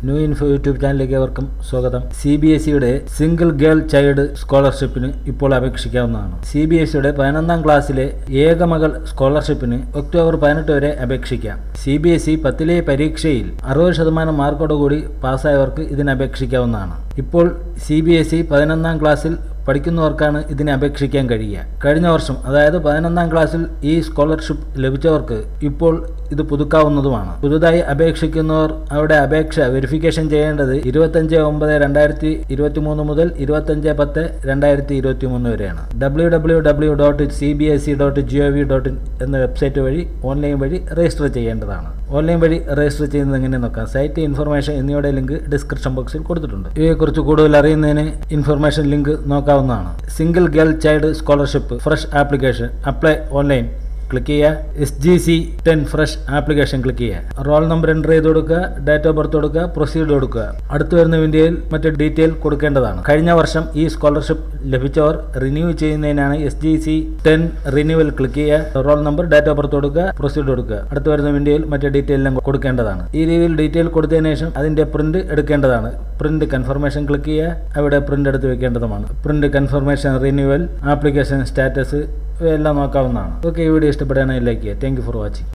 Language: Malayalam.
ന്യൂ ഇൻഫോ യൂട്യൂബ് ചാനലിലേക്ക് അവർക്കും സ്വാഗതം സി ബി എസ് ഇയുടെ സിംഗിൾ ഗേൾ ചൈൽഡ് സ്കോളർഷിപ്പിന് ഇപ്പോൾ അപേക്ഷിക്കാവുന്നതാണ് സി ബി എസ് ഇയുടെ പതിനൊന്നാം ക്ലാസ്സിലെ ഏകമകൾ സ്കോളർഷിപ്പിന് ഒക്ടോബർ പതിനെട്ട് വരെ അപേക്ഷിക്കാം സി ബി എസ് ഇ പത്തിലെ പരീക്ഷയിൽ അറുപത് ശതമാനം മാർക്കോടുകൂടി പാസ്സായവർക്ക് ഇതിന് അപേക്ഷിക്കാവുന്നതാണ് ഇപ്പോൾ സി ബി എസ് ഇ പതിനൊന്നാം ക്ലാസ്സിൽ പഠിക്കുന്നവർക്കാണ് ഇതിന് അപേക്ഷിക്കാൻ കഴിയുക കഴിഞ്ഞ വർഷം അതായത് പതിനൊന്നാം ക്ലാസ്സിൽ ഈ സ്കോളർഷിപ്പ് ലഭിച്ചവർക്ക് ഇപ്പോൾ ഇത് പുതുക്കാവുന്നതുമാണ് പുതുതായി അപേക്ഷിക്കുന്നവർ അവരുടെ അപേക്ഷ വെരിഫിക്കേഷൻ ചെയ്യേണ്ടത് ഇരുപത്തഞ്ച് ഒമ്പത് രണ്ടായിരത്തി ഇരുപത്തി മൂന്ന് മുതൽ ഇരുപത്തഞ്ച് പത്ത് രണ്ടായിരത്തി ഇരുപത്തി മൂന്ന് വരെയാണ് W W W dot C B S E dot G O V dot in എന്ന വെബ്സൈറ്റ് വഴി ഓൺലൈൻ വഴി രജിസ്റ്റർ ചെയ്യേണ്ടതാണ് ഓൺലൈൻ വഴി രജിസ്റ്റർ ചെയ്യുന്നത് എങ്ങനെ നോക്കാം സൈറ്റ് ഇൻഫർമേഷൻ എന്നിവയുടെ ലിങ്ക് ഡിസ്ക്രിപ്ഷൻ ബോക്സിൽ കൊടുത്തിട്ടുണ്ട് ഇവയെക്കുറിച്ച് കൂടുതൽ അറിയുന്നതിന് ഇൻഫർമേഷൻ ലിങ്ക് നോക്കാവുന്നതാണ് single girl child scholarship fresh application apply online click ചെയ്യുക S G C ten fresh application click ചെയ്യുക റോൾ നമ്പർ എൻ്റർ ചെയ്ത് കൊടുക്കുക ഡേറ്റ് ഓഫ് ബർത്ത് കൊടുക്കുക പ്രൊസീഡ് കൊടുക്കുക അടുത്ത് വരുന്ന വിൻഡോയിൽ മറ്റ് ഡീറ്റെയിൽ കൊടുക്കേണ്ടതാണ് കഴിഞ്ഞ വർഷം ഈ സ്കോളർഷിപ്പ് ലഭിച്ചവർ റിന്യൂ ചെയ്യുന്നതിനാണ് S G C ten renewal click ചെയ്യുക roll number date of birth കൊടുക്കുക പ്രൊസീഡ് കൊടുക്കുക അടുത്ത് വരുന്ന വിൻഡോയിൽ മറ്റ് ഡീറ്റെയിൽ എല്ലാം കൊടുക്കേണ്ടതാണ് ഈ രീതിയിൽ ഡീറ്റെയിൽ കൊടുത്തതിന് ശേഷം അതിന്റെ പ്രിന്റ് എടുക്കേണ്ടതാണ് പ്രിന്റ് കൺഫർമേഷൻ ക്ലിക്ക് ചെയ്യുക അവിടെ പ്രിന്റ് എടുത്ത് വെക്കേണ്ടതുമാണ് print confirmation renewal application status ഇവയെല്ലാം നോക്കാവുന്നതാണ് ഓക്കെ ഈ വീഡിയോ ഇഷ്ടപ്പെടുകയാണെങ്കിൽ ലൈക്ക് ചെയ്യുക താങ്ക് യു ഫോർ വാച്ചിങ്